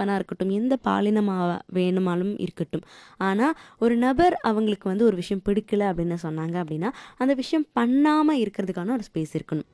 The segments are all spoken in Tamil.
வேணா இருக்கட்டும் எந்த பாலினமாக வேணுமாலும் இருக்கட்டும் ஆனால் ஒரு நபர் அவங்களுக்கு வந்து ஒரு விஷயம் பிடிக்கல அப்படின்னு சொன்னாங்க அப்படின்னா அந்த விஷயம் பண்ணாமல் இருக்கிறதுக்கான ஒரு ஸ்பேஸ் இருக்கணும்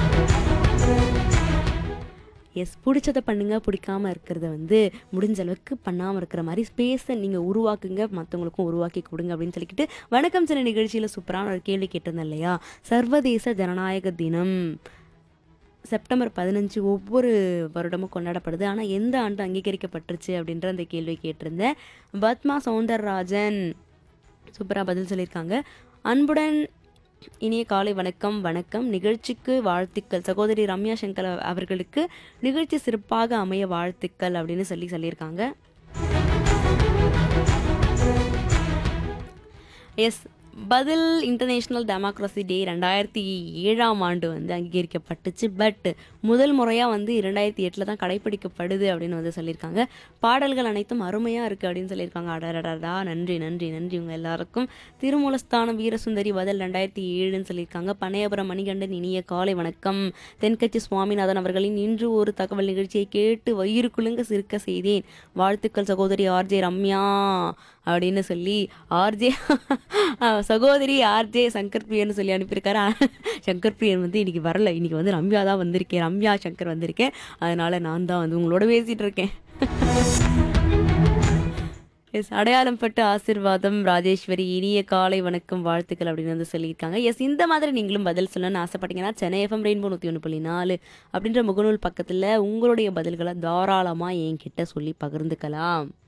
எஸ் பிடிச்சதை பண்ணுங்க பிடிக்காம இருக்கிறத வந்து முடிஞ்ச அளவுக்கு பண்ணாமல் இருக்கிற மாதிரி ஸ்பேஸை நீங்கள் உருவாக்குங்க மற்றவங்களுக்கும் உருவாக்கி கொடுங்க அப்படின்னு சொல்லிக்கிட்டு வணக்கம் சில நிகழ்ச்சியில் சூப்பரான ஒரு கேள்வி கேட்டிருந்தேன் இல்லையா சர்வதேச ஜனநாயக தினம் செப்டம்பர் பதினஞ்சு ஒவ்வொரு வருடமும் கொண்டாடப்படுது ஆனால் எந்த ஆண்டு அங்கீகரிக்கப்பட்டுருச்சு அப்படின்ற அந்த கேள்வி கேட்டிருந்தேன் பத்மா சௌந்தரராஜன் சூப்பராக பதில் சொல்லியிருக்காங்க அன்புடன் இனிய காலை வணக்கம் வணக்கம் நிகழ்ச்சிக்கு வாழ்த்துக்கள் சகோதரி ரம்யா சங்கர் அவர்களுக்கு நிகழ்ச்சி சிறப்பாக அமைய வாழ்த்துக்கள் அப்படின்னு சொல்லி சொல்லியிருக்காங்க எஸ் பதில் இன்டர்நேஷ்னல் டெமோக்ரஸி டே ரெண்டாயிரத்தி ஏழாம் ஆண்டு வந்து அங்கீகரிக்கப்பட்டுச்சு பட் முதல் முறையாக வந்து இரண்டாயிரத்தி எட்டில் தான் கடைப்பிடிக்கப்படுது அப்படின்னு வந்து சொல்லியிருக்காங்க பாடல்கள் அனைத்தும் அருமையாக இருக்குது அப்படின்னு சொல்லியிருக்காங்க அடடடா நன்றி நன்றி நன்றி உங்கள் எல்லாருக்கும் திருமூலஸ்தானம் வீரசுந்தரி பதில் ரெண்டாயிரத்தி ஏழுன்னு சொல்லியிருக்காங்க பனையபுரம் மணிகண்டன் இனிய காலை வணக்கம் தென்கட்சி சுவாமிநாதன் அவர்களின் இன்று ஒரு தகவல் நிகழ்ச்சியை கேட்டு வயிறு குலுங்க சிரிக்க செய்தேன் வாழ்த்துக்கள் சகோதரி ஆர்ஜே ரம்யா அப்படின்னு சொல்லி ஆர்ஜே சகோதரி ஆர்ஜே சங்கர் பிரியன்னு சொல்லி அனுப்பியிருக்காரு ஆனா, சங்கர் பிரியன் வந்து இன்னைக்கு வரல இன்னைக்கு வந்து ரம்யா தான் வந்திருக்கேன் ரம்யா சங்கர் வந்திருக்கேன் அதனால நான் தான் வந்து உங்களோட பேசிட்டு இருக்கேன் எஸ் அடையாளம் பட்டு ஆசிர்வாதம் ராஜேஸ்வரி இனிய காலை வணக்கம் வாழ்த்துக்கள் அப்படின்னு வந்து சொல்லியிருக்காங்க எஸ் இந்த மாதிரி நீங்களும் பதில் சொல்லணும்னு ஆசைப்பட்டீங்கன்னா சென்னை எஃப்எம் ரெயின்போ நூற்றி ஒன்று புள்ளி நாலு அப்படின்ற முகநூல் பக்கத்தில் உங்களுடைய பதில்களை தாராளமாக என்கிட்ட சொல்லி பகிர்ந்துக்கலாம்